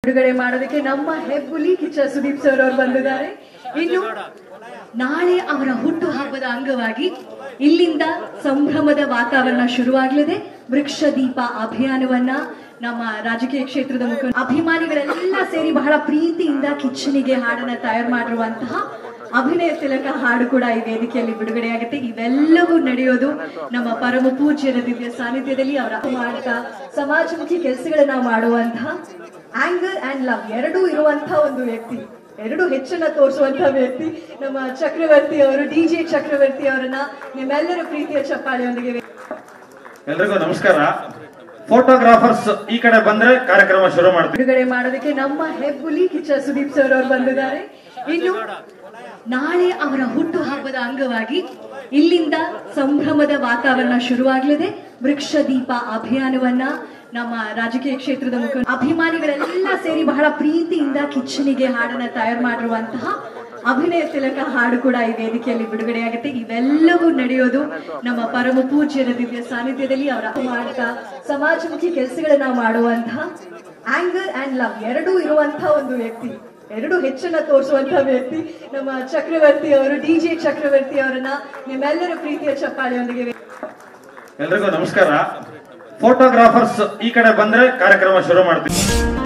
ಬಿಡುಗಡೆ ಮಾಡೋದಕ್ಕೆ ನಮ್ಮ ಹೆಬ್ಬುಲಿ ಕಿಚ್ಚ ಸುದೀಪ್ ಸರ್ ಅವರು ಬಂದಿದ್ದಾರೆ ಇನ್ನು ನಾಳೆ ಅವರ ಹುಟ್ಟು ಹಬ್ಬದ ಅಂಗವಾಗಿ ಇಲ್ಲಿಂದ ಸಂಭ್ರಮದ ವಾತಾವರಣ ಶುರುವಾಗಲಿದೆ ವೃಕ್ಷ ದೀಪ ಅಭಿಯಾನವನ್ನ ನಮ್ಮ ರಾಜಕೀಯ ಕ್ಷೇತ್ರದ ಮುಖ ಅಭಿಮಾನಿಗಳೆಲ್ಲ ಸೇರಿ ಬಹಳ ಪ್ರೀತಿಯಿಂದ ಕಿಚ್ಚನಿಗೆ ಹಾಡನ್ನ ತಯಾರು ಮಾಡಿರುವಂತಹ ಅಭಿನಯ ತಿಲಕ ಹಾಡು ಕೂಡ ಈ ವೇದಿಕೆಯಲ್ಲಿ ಬಿಡುಗಡೆಯಾಗುತ್ತೆ ಇವೆಲ್ಲವೂ ನಡೆಯೋದು ನಮ್ಮ ಪರಮ ಪೂಜ್ಯರ ದಿವ್ಯ ಸಾನ್ನಿಧ್ಯದಲ್ಲಿ ಅವರ ಮಾಡ್ತಾ ಸಮಾಜಮುಖಿ ಕೆಲಸಗಳನ್ನ ಮಾಡುವಂತಹ ಆಂಗರ್ ಅಂಡ್ ಲವ್ ಎರಡೂ ಇರುವಂತಹ ಒಂದು ವ್ಯಕ್ತಿ ಎರಡು ಹೆಚ್ಚನ್ನ ತೋರಿಸುವಂತಹ ವ್ಯಕ್ತಿ ನಮ್ಮ ಚಕ್ರವರ್ತಿ ಅವರು ಡಿ ಜೆ ಚಕ್ರವರ್ತಿ ಅವರನ್ನ ನಿಮ್ಮೆಲ್ಲರ ಪ್ರೀತಿಯ ಚಪ್ಪಾಳೆಯೊಂದಿಗೆ ಎಲ್ರಿಗೂ ನಮಸ್ಕಾರ ಫೋಟೋಗ್ರಾಫರ್ಸ್ ಈ ಕಡೆ ಬಂದ್ರೆ ಕಾರ್ಯಕ್ರಮ ಶುರು ಮಾಡ್ತೀವಿ ಬಿಡುಗಡೆ ಮಾಡೋದಕ್ಕೆ ನಮ್ಮ ಹೆಬ್ಬುಲಿ ಕಿಚ್ಚ ಸುದೀಪ್ ಸರ್ ಅವರು ಬಂದಿದ್ದಾರೆ ಇನ್ನು ನಾಳೆ ಅವರ ಹುಟ್ಟು ಹಬ್ಬದ ಅಂಗವಾಗಿ ಇಲ್ಲಿಂದ ಸಂಭ್ರಮದ ವಾತಾವರಣ ಶುರುವಾಗಲಿದೆ ವೃಕ್ಷ ದೀಪ ಅಭಿಯಾನವನ್ನ ನಮ್ಮ ರಾಜಕೀಯ ಕ್ಷೇತ್ರದ ಮುಖ ಅಭಿಮಾನಿಗಳೆಲ್ಲ ಸೇರಿ ಬಹಳ ಪ್ರೀತಿಯಿಂದ ಕಿಚ್ಚನಿಗೆ ಹಾಡನ್ನ ತಯಾರು ಮಾಡಿರುವಂತಹ ಅಭಿನಯ ತಿಲಕ ಹಾಡು ಕೂಡ ಈ ವೇದಿಕೆಯಲ್ಲಿ ಬಿಡುಗಡೆಯಾಗುತ್ತೆ ಇವೆಲ್ಲವೂ ನಡೆಯೋದು ನಮ್ಮ ಪರಮ ಪೂಜ್ಯರ ದಿವ್ಯ ಸಾನ್ನಿಧ್ಯದಲ್ಲಿ ಅವರ ಮಾಡ್ತಾ ಸಮಾಜಮುಖಿ ಕೆಲಸಗಳನ್ನ ಮಾಡುವಂತಹ ಆಂಗರ್ ಅಂಡ್ ಲವ್ ಎರಡೂ ಇರುವಂತಹ ಒಂದು ವ್ಯಕ್ತಿ ಎರಡು ಹೆಚ್ಚನ್ನ ತೋರಿಸುವಂತಹ ವ್ಯಕ್ತಿ ನಮ್ಮ ಚಕ್ರವರ್ತಿ ಅವರು ಡಿ ಜೆ ಚಕ್ರವರ್ತಿ ಅವರನ್ನ ನಿಮ್ಮೆಲ್ಲರ ಪ್ರೀತಿಯ ಚಪ್ಪಾಳೆಯೊಂದಿಗೆ ಎಲ್ರಿಗೂ ನಮಸ್ಕಾರ ಫೋಟೋಗ್ರಾಫರ್ಸ್ ಈ ಕಡೆ ಬಂದ್ರೆ ಕಾರ್ಯಕ್ರಮ ಶುರು ಮಾಡ್ತೀವಿ